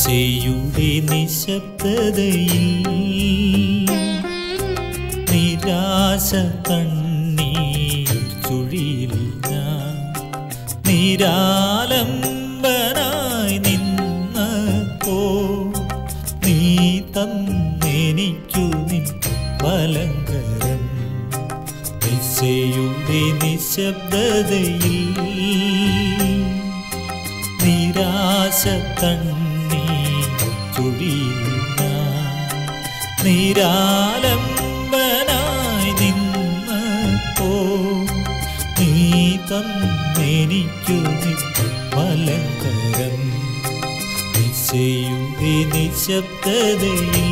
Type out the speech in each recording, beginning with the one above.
ദിശയുടെ നിശബ്ദതയിൽ നിരാശ കണ്ണീർ ചുഴിയിൽ ഞാൻ നിരാലംബനായി നിന്നപ്പോ നീ തന്നെനിക്കു നിൻ വലങ്കരം ദിശയുടെ നിശബ്ദതയിൽ നിരാശ കണ്ണീർ ചുഴിയിൽ ഞാൻ നിരാലംബനായി നിന്നപ്പോ നീ തന്നെനിക്കു നിൻ മലങ്കരം ദിശയുടെ നിശബ്ദതയിൽ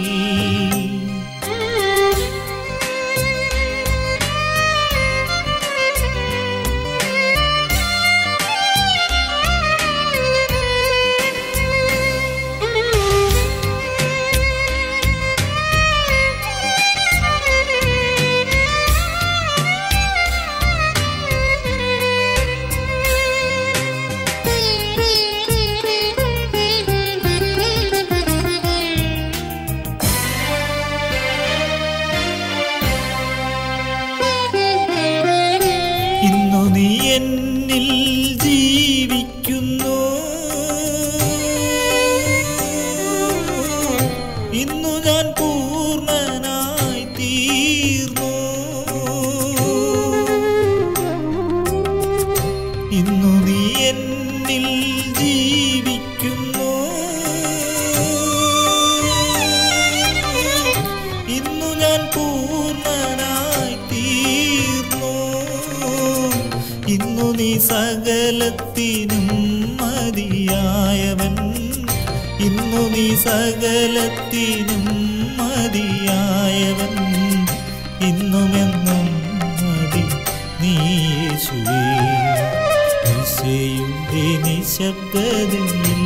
ഇന്നു നീ എന്നിൽ ജീവിക്കുന്നു ഇന്നു ഞാൻ പൂർണ്ണനായി തീർന്നു ഇന്നു നീ എന്നിൽ ജീവിക്കുന്നു ഇന്നു ഞാൻ പൂർണ്ണനായി തീർന്നു ഇന്നു നീ സകലത്തിനും മതിയായവൻ ഇന്നു നീ സകലത്തിനും മതിയായവൻ ഇന്നുമെന്നും മതി നീ യേശുവേ ദിശയുടെ നിശബ്ദതയിൽ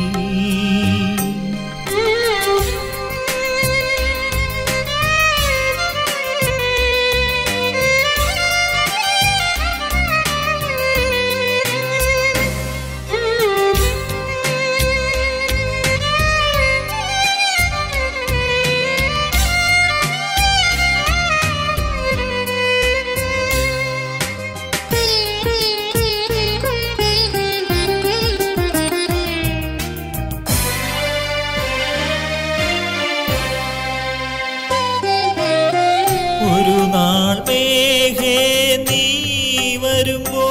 ഒരു നാൾ മേഘേ നീ വരുമ്പോ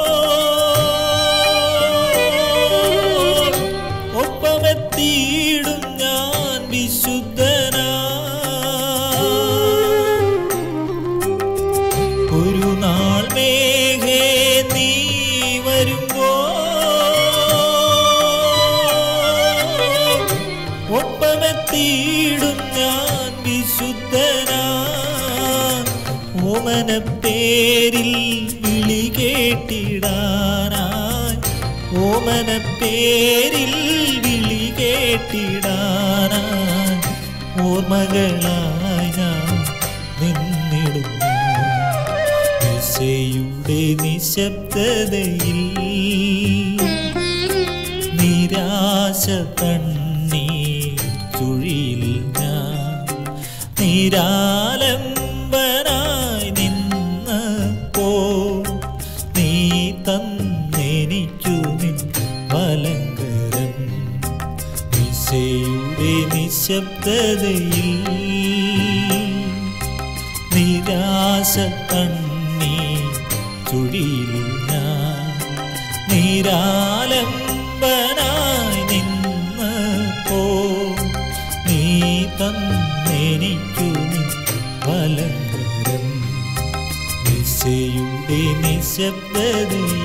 ഒപ്പമെത്തിയിടും ഞാൻ വിശുദ്ധനാ ഒരു നാൾ മേഘേ നീ വരുമ്പോ ഒപ്പമെത്തിയിടും ഞാൻ വിശുദ്ധനാ ഓമന പേരിൽ വിളി കേട്ടിടാനായി ഓമന പേരിൽ വിളി കേട്ടിടാനായി ഓർമ്മകളായി ഞാൻ നിന്നിടുന്നു ദിശയുടെ നിശബ്ദതയിൽ നിരാശ കണ്ണീർ ചുഴിയിൽ ഞാൻ നിരാലംബനായി നിന്നപ്പോ നീ തന്നെനിക്കു നിൻ വലങ്കരം ദിശയുടെ നിശബ്ദതയിൽ നിരാശ കണ്ണീർ ചുഴിയിൽ ഞാൻ നിരാലംബനായി നിന്നപ്പോ നീ തന്നെനിക്കു നിൻ വലങ്കരം ദിശയുടെ നിശബ്ദതയിൽ